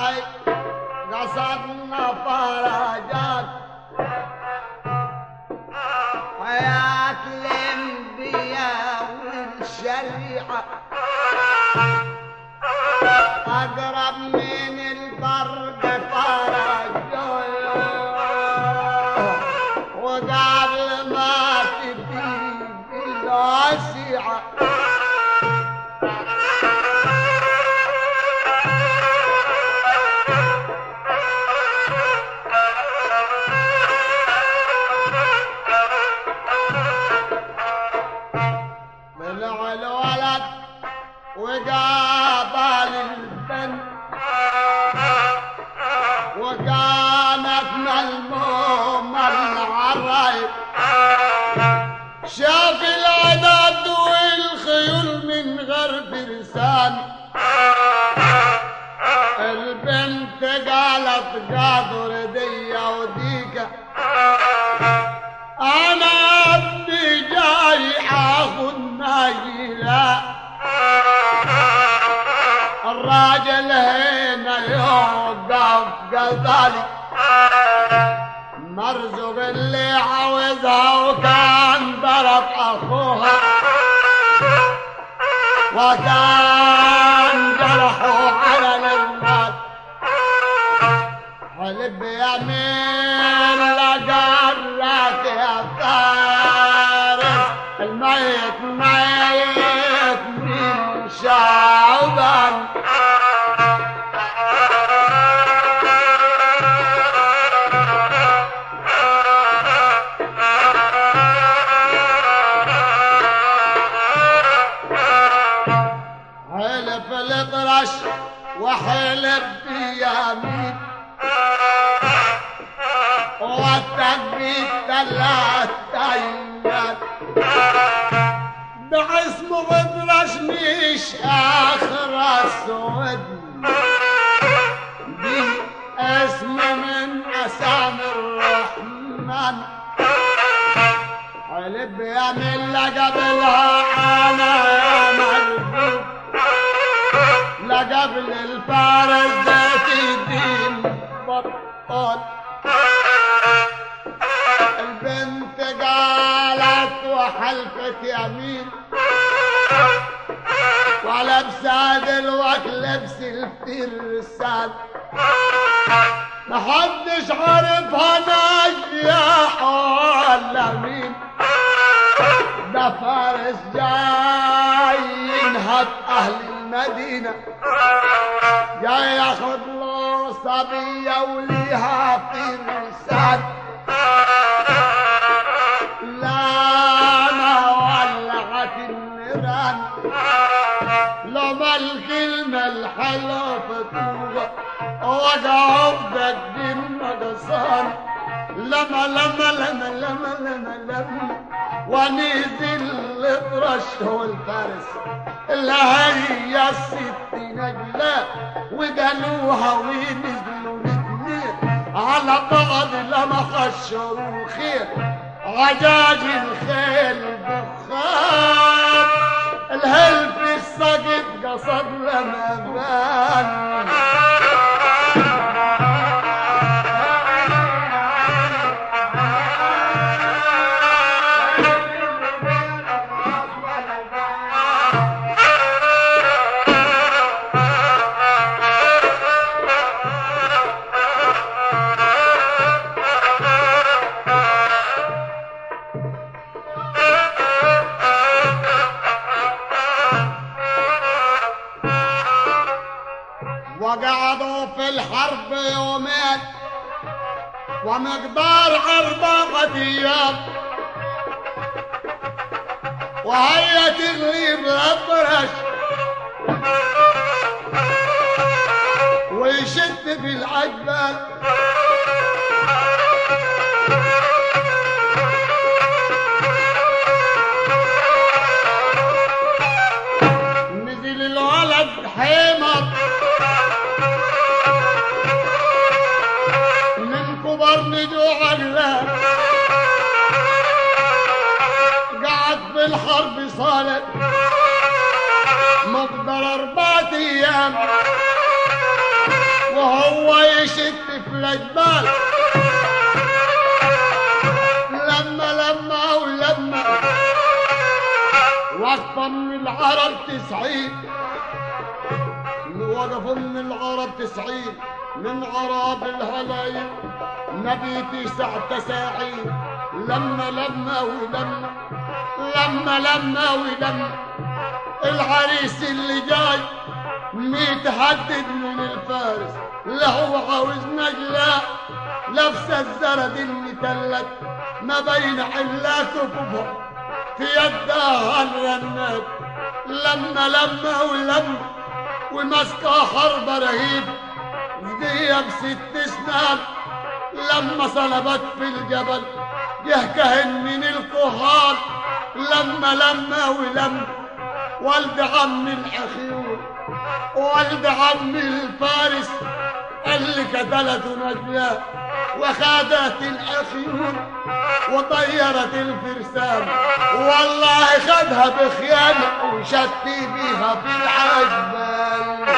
الراعي قصدنا فرجات حياة الانبياء والشريعة أقرب من البرد فرج وقبل ما تبدي الواسعة طلع الولد وقابل البنت وكانت ملمومة العرايب شاف العدد والخيول من غير فرسان البنت قالت قادر دي وديك انا ابني جاي اخذ ناجيلا الراجل هنا يوقف كذلك مرزق اللي عاوزها وكان ضرب اخوها وكان جرحه على المال حلب يمين لقال لك يا فارس الميت ميت من شعبان حلف القرش وحلف بيمين والتكبير ثلاث ايام باسم غدرش مش اخر اسود دي اسم من اسامي الرحمن حلف يمين لقبلها انا يا مربوط لقبل الفارس ذات الدين بطل البنت قالت وحلفت يمين ولبسها دلوقتي لبس الفرسان محدش عارفها نجاح ولا مين ده فارس جاي ينهب اهل المدينه جاي ياخد له صبيه وليها فرسان لا ما ولعت النيران لما الكلمة الحلوة فتوة وقعوا بدين مقصان لما لما لما لما لما لما ونزل الرش والفارس لا هي الست نجلة وقالوها ونزلوا الاثنين على بعض لما خشروا خير عجاج الخيل بخار الهلف السقط قصد لما بان وقعدوا في الحرب يومين ومقدار أربعة أيام وهي تغلب الأطرش ويشد في العجبان نزل الولد حمر من كبر نجوع الله قعد في الحرب صالح مقدر أربعة أيام وهو يشت في الجبال لما لما ولما وقفة من العرب تسعين وقفوا من العرب تسعين من عرب الهلايل نبي تسع تساعين لما لما ولما لما لما ولما العريس اللي جاي متهدد من الفارس لا هو عاوز نجلة لابسه الزرد المثلث ما بين علا كفوفها في يدها الرنات لما لما ولما وماسكه حرب رهيب جديه بست سنان لما صلبت في الجبل جه كهن من الكهان لما لما ولما والد عم الاخيون والد عم الفارس اللي قتلته نجلة وخادت الاخيون وطيرت الفرسان والله خدها بخيانة وشتي بيها في العجبان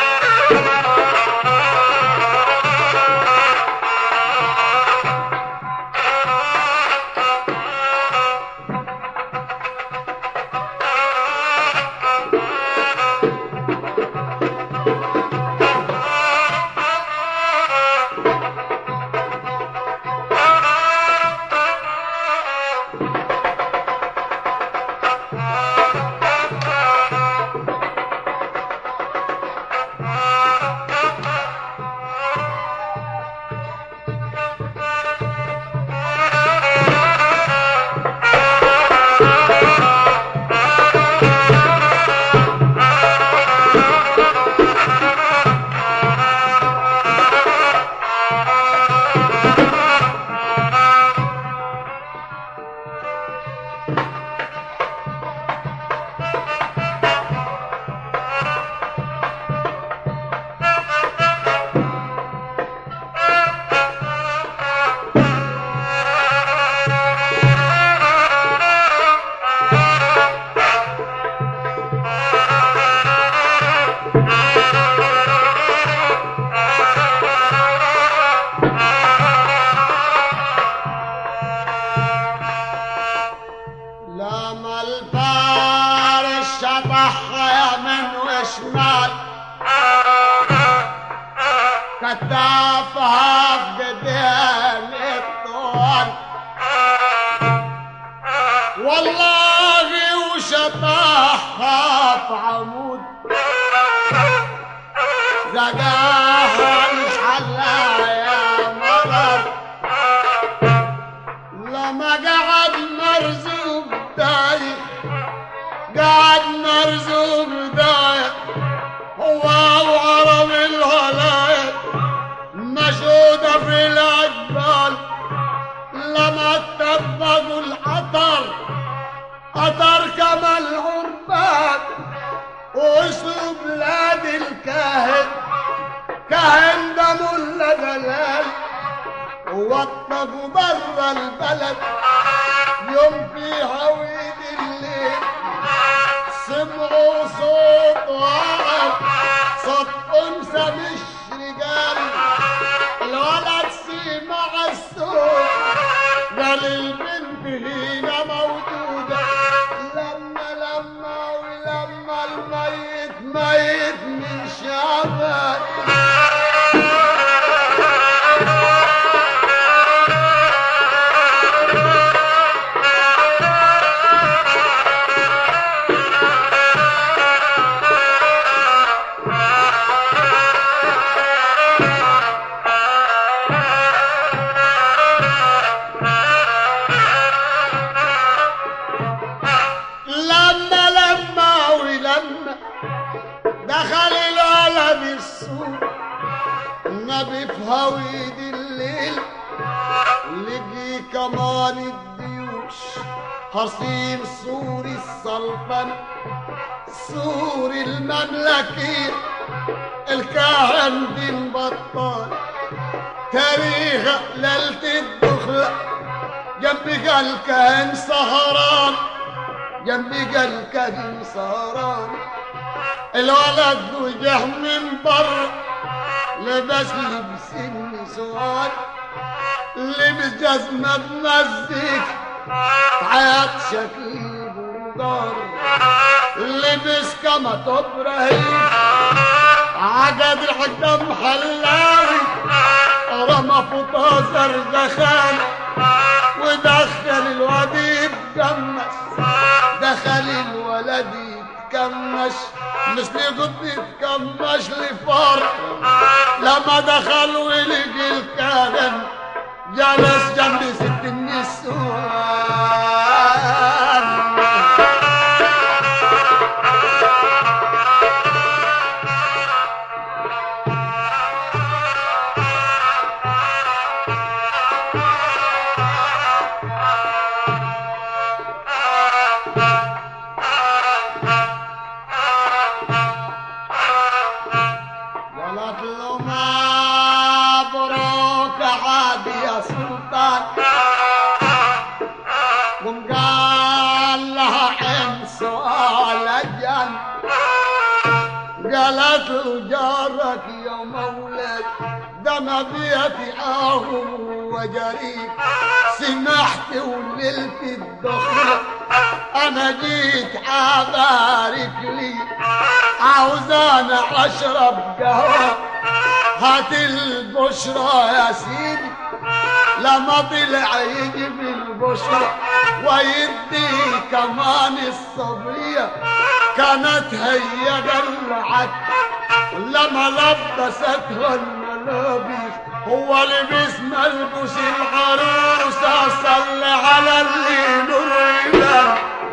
لما الفارس شطحها يمين وشمال كتافها بدين الطول والله وشطحها في عمود زقاها الحلا يا مرض لما قعد مرزوق دايق قعد مرزوق دايق هو وعرب الهلايق مشهودة في الأجبال لما اتفقوا العطر عطر كما العربان واسلوا بلاد الكاهن كاهن ده ملا جلال ووقفوا برا البلد يوم في هويد الليل سمعوا صوت وعر صوت انثى مش رجال الولد سمع الصوت قال البنت هنا موجودة لما لما ولما الميت ميت من شعبان لما لما ولما دخل الولد السوق النبي في هويد الليل لقي كمان الديوش حصين سور السلطنة سور المملكة الكاهن بن بطال تاريخ ليلة الدخلة جنبك الكاهن سهران جنبك الكاهن سهران الولد وجه من بر لبس لبس النسوان لبس جزمة بمزيك حياة شكل بلدار لبس كما تبرهيم عقد الحكم حلاوي رمى فوطه زرزخان ودخل الواد يتكمس دخل الولد يتكمش مثل قد يتكمش لفار لما دخل ولقي الكاهن جلس جنب ست النسوان قالت له مبروك عاد يا سلطان قم قال لها عين سؤال الجن قالت له جارك يا مولد ده ما بيتي اهو وجريك سمحت وللت الدخل انا جيت عبارك لي عاوز انا اشرب قهوه هات البشرى يا سيدي لما طلع يجيب البشرى ويدي كمان الصبية كانت هي قلعت لما لبستها الملابس هو لبس ملبوس العروسة صلى على اللي نور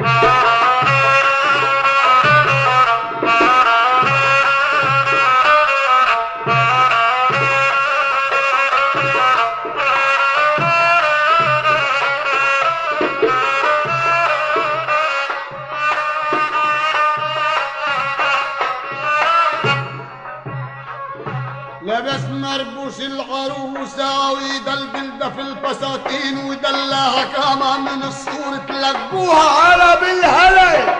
لبس مربوس العروسة ويدلدل في البساتين ودلاها كمان من الصور تلقوها على بالهلي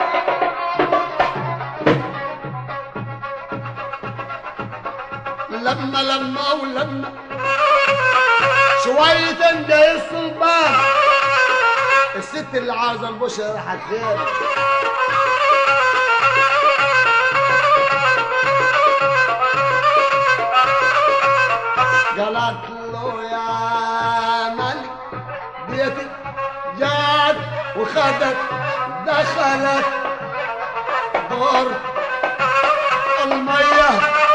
لما لما ولما شوية جاي الصلبان الست اللي عاوزة البشرة راحت خير قالت له يا ملك بيتي جات وخدت دخلت دور المية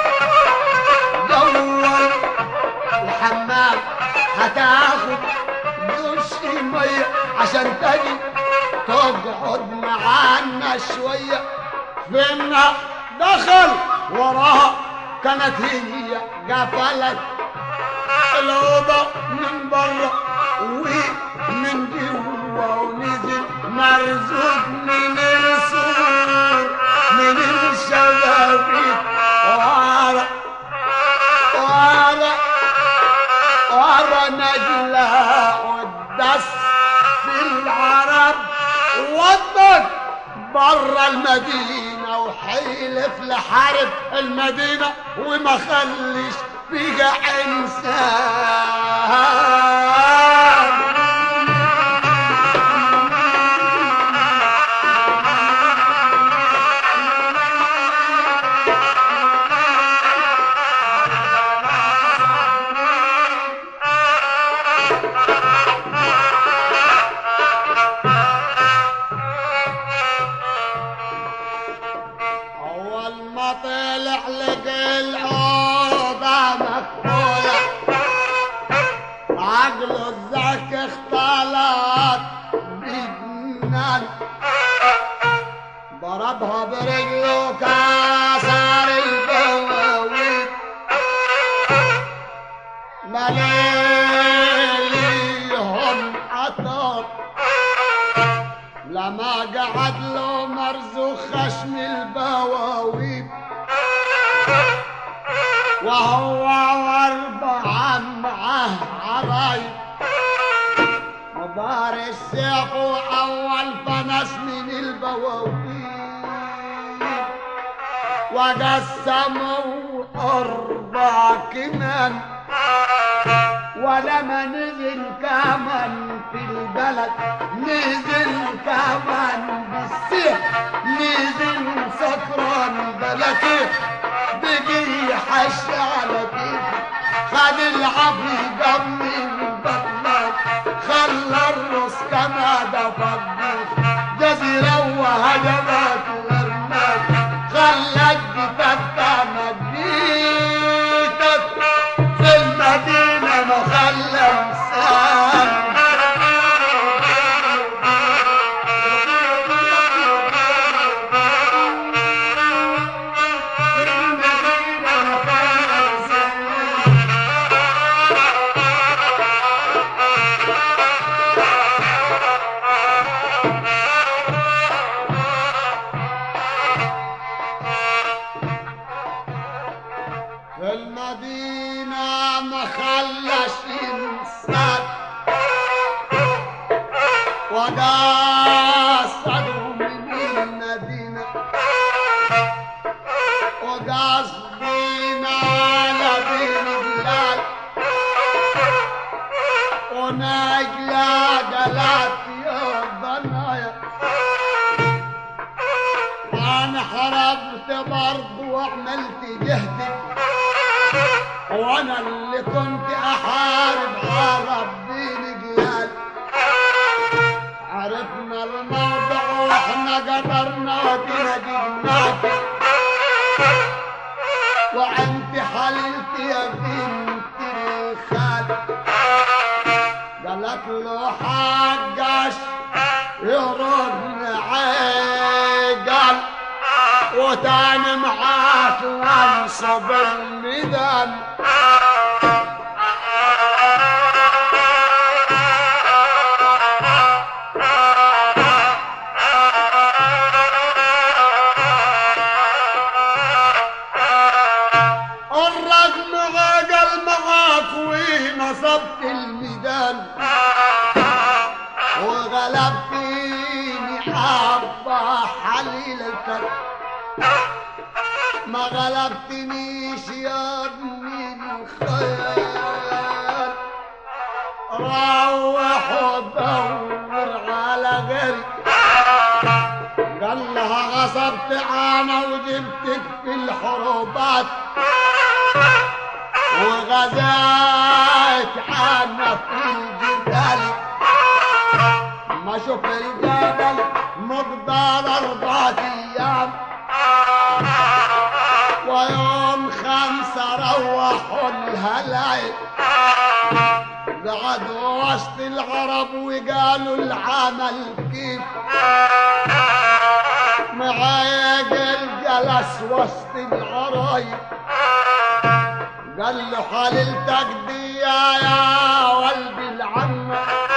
جوا الحمام هتاخد دش مية عشان تجي تقعد معانا شوية فينا دخل وراها كانت هي قفلت الأوضة من برا ومن جوا ونزل مرزوق من السور من الشبابيك ورا ورا ورا نجلة والدس في العرب وضك برا المدينة وحيلف لحارب المدينة وما خليش فيها إنسان أول ما طلع لقى الأوضة مقفولة عقله الذاك اختلط بجنان ضربها برجله كسر البوابين مليهم عطر لما قعد له مرزوق خشم البواويب وهو واربعة معاه عرايب مدار السيف وأول فنس من البواويب وقسموا أربع كمان ولما نزل كمان في البلد نزل كمان بالسيف نزل سكران بلكيف بقي حش على كيفه خد العبيد من بطنك خلى الرص كما دفضت جزيرة وهجمات ورمات خلى الجتة مديتك في المدينة ما خلى مسام في المدينة ما خلاش إنسان وقاصدوا من المدينة وقاصدين على بين بلاد ونجلى قلات يا ضنايا انا حربت برضه وعملت جهدي وانا اللي كنت احارب عرب دين جلال عرفنا الموضع واحنا قدرنا ودينا وانت حللت يا بنت الخال قالت له حقش يرد عقل وتاني معاك وانصب الميدان الرقم عقل معاك ونصبت الميدان وغلبتني حبة حليلتك ما غلبتنيش يا ابني الخيال روح ودور على غيري قال لها غصبت انا وجبتك في الحروبات وغزيت عنا في الجبال ما شوف الجبل مقدار أربعة أيام ويوم خمسة روحوا الهلايل قعدوا وسط العرب وقالوا العمل كيف معايا جلس وسط العرايب قال له حللتك دي يا ولدي العم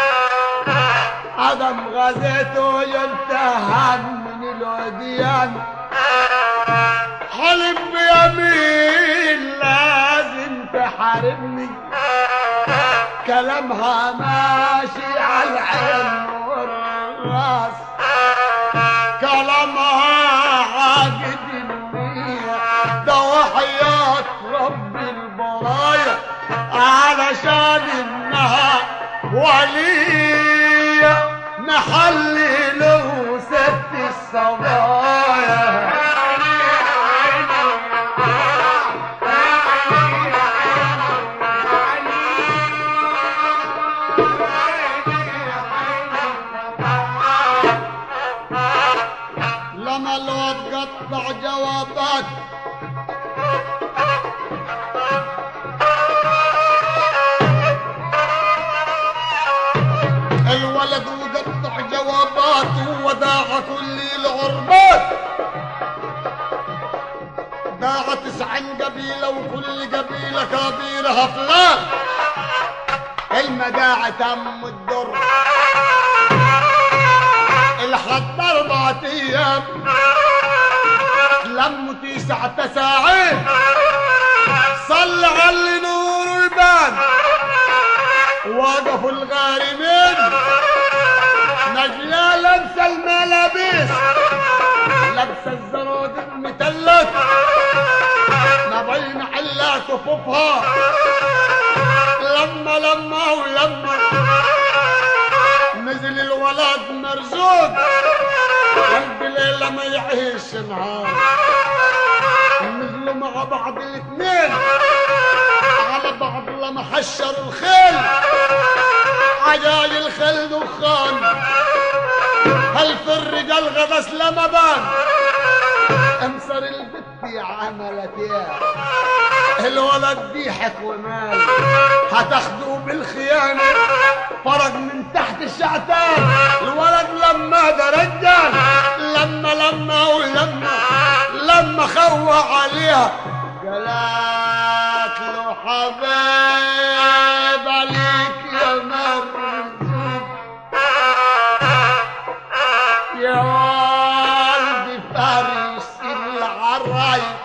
عدم غزيته ينتهى من الوديان حلف بيمين لازم تحاربني كلامها ماشي على العين والراس كلامها عاقد النية ده وحياة رب البرايا علشان انها ولية نحلي له ست الصبايا لما الواد قطع جوابات الولد وقطع جوابات وداع كل العربات داع تسعين قبيلة وكل قبيلة كبيرها فلان المداعي تم الدر الحد أربعة أيام لموا تسعة ساعات صلى على نور يبان وقفوا الغارمين نجلة لابسة الملابس لابسة الزرود متلت ما بين على كلها كفوفها لما لما ولما نزل الولد مرزوق قلب ليلة ما يعيش نهار نزلوا مع بعض الاثنين على بعض لما حشروا الخيل عجال الخيل دخان هل في الرجال غطس لما بان امسر البت عملت يا الولد ضيحك ومال هتاخدوه بالخيانة فرج من تحت الشعتان الولد لما ده رجال لما لما ولما لما خوى عليها قالت له حبايب عليك يا مرزوق يا والدي فارس العرايب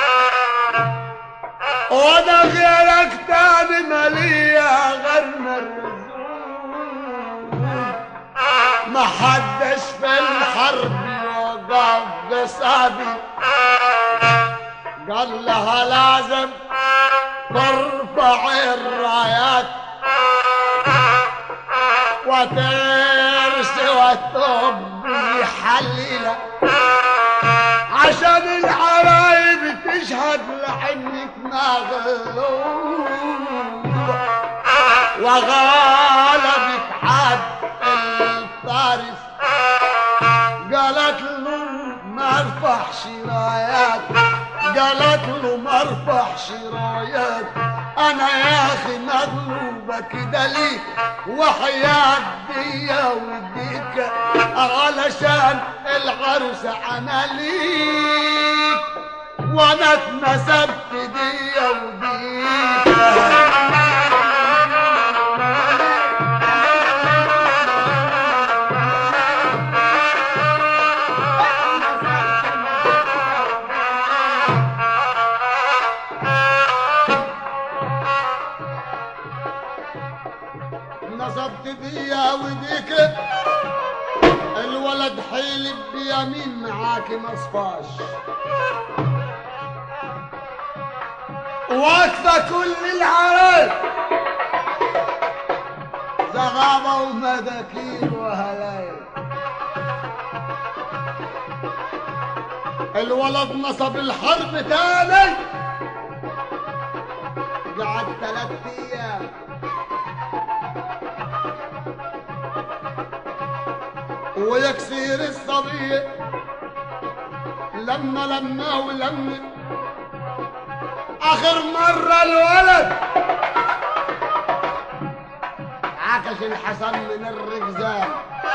وانا غيرك تاني مالية غير مرزوق ما حدش في الحرب وقف بصابي قال لها لازم ترفع الرايات وترسي وتطب حليلة عشان العرايب تشهد لعنك مغلوب وغالبك حد الفارس قالت له ما ارفعش رايات قالت له ما ارفعش رايات انا يا اخي مغلوبة كده ليه وحياة ديا وديك علشان العرس انا ليك وانا اتنسبت ديا وديك نصبت بيا وديك الولد حيلب بيمين معاك مصفاش واقفة كل العرب زغابة ومداكين وهلايل الولد نصب الحرب تاني قعد ثلاث ايام ويكسير الصبي لما لما ولما اخر مرة الولد عكش الحسن من الرجزان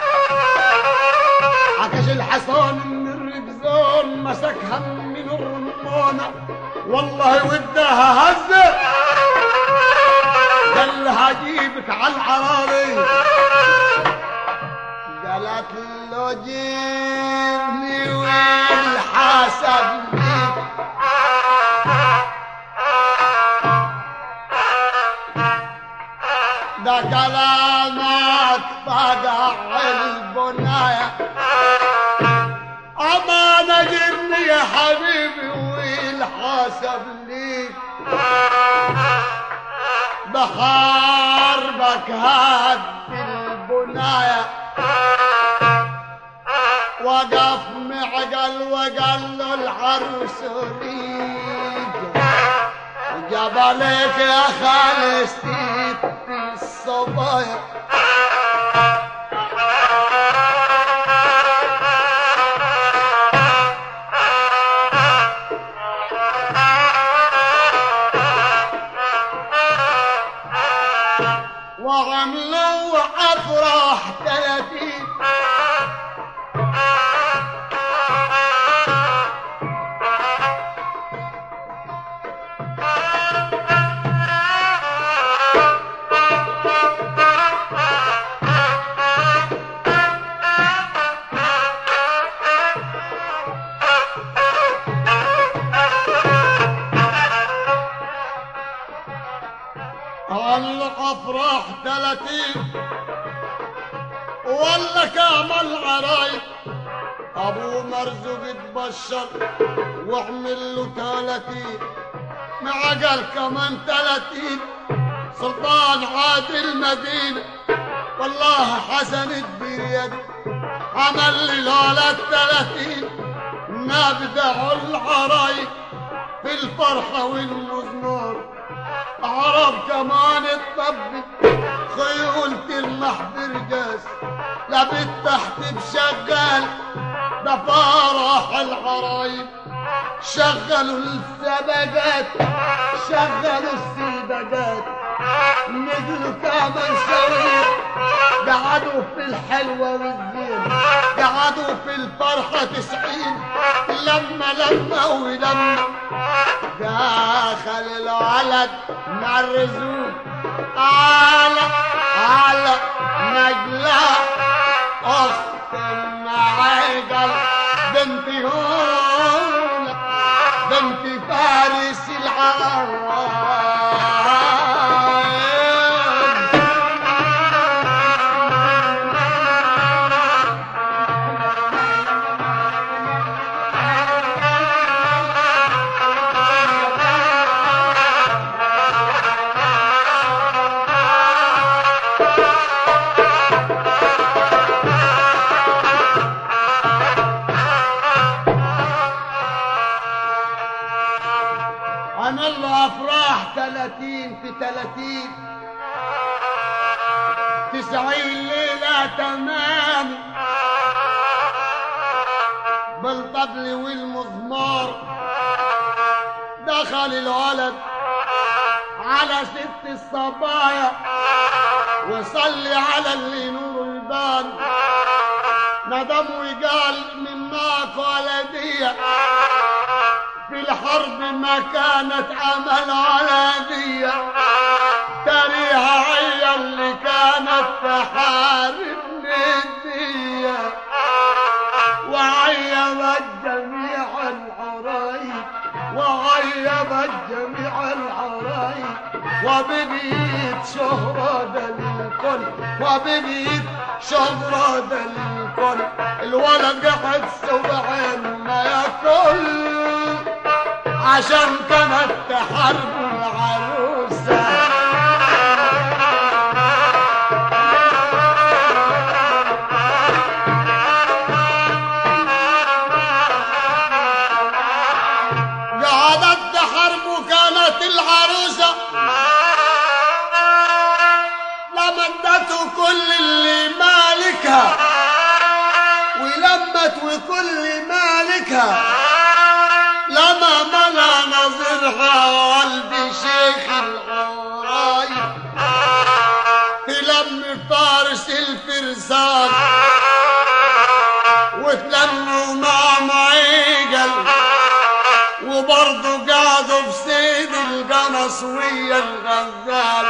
عكش الحصان من الرجزان مسكها من الرمانة والله ودها هزة قال لها جيبك على العراري قالت له جيبني والحسب ليك ده كلامك فقع البناية أمانة جبني يا حبيبي والحسب ليك بحاربك هد البناية وقف معقل وقال له العروس ريق جبلك يا خالستي الصبايا وعملوا افراح تلاتين الافراح تلاتين ولا كامل عرايب ابو مرزوق اتبشر واعمل له تلاتين معقل كمان تلاتين سلطان عاد المدينة والله حسن بيد عمل لي لولا التلاتين نبدع العرايب في الفرحة والمزمار عرب كمان الطبي خيول تلمح برجاس لبت تحت بشغال ده فرح العرايب شغلوا السبقات شغلوا السبقات نزلوا كمان سوية قعدوا في الحلوة والزين قعدوا في الفرحة تسعين لما لما ولما دخل الولد مع الرزوق على على نجلة أخت معقل بنت هون بنت فارس العرب عن الله افراح تلاتين في تلاتين تسعين ليلة تمام بالطبل والمزمار دخل الولد على ست الصبايا وصلي على اللي نور البان ندم وقال منك ولديه في الحرب ما كانت عمل على ذي تريها هي اللي كانت تحارب ندية وعيبت جميع العرايب وعيبت جميع العرايب وبقيت شهرة للكل وبقيت شهرة للكل الولد قعد سبعين ما ياكل عشان كانت تحارب العروسة قعدت تحارب وكانت العروسة لمدته كل اللي مالكها ولمت وكل مالكها لما منع نظرها والدي شيخ الغرايب تلم فارس الفرسان وتلموا مع معيقل وبرضه قعدوا في سيد القنص ويا الغزال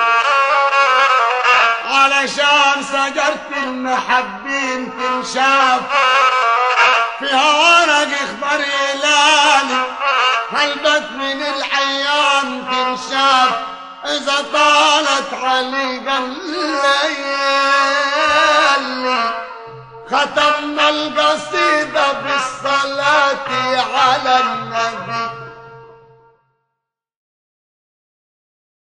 علشان سجرة المحبين تنشاف فيها ورق اخضر هلالي هلبت من العيان تنشاف اذا طالت عليق الليالي ختمنا القصيدة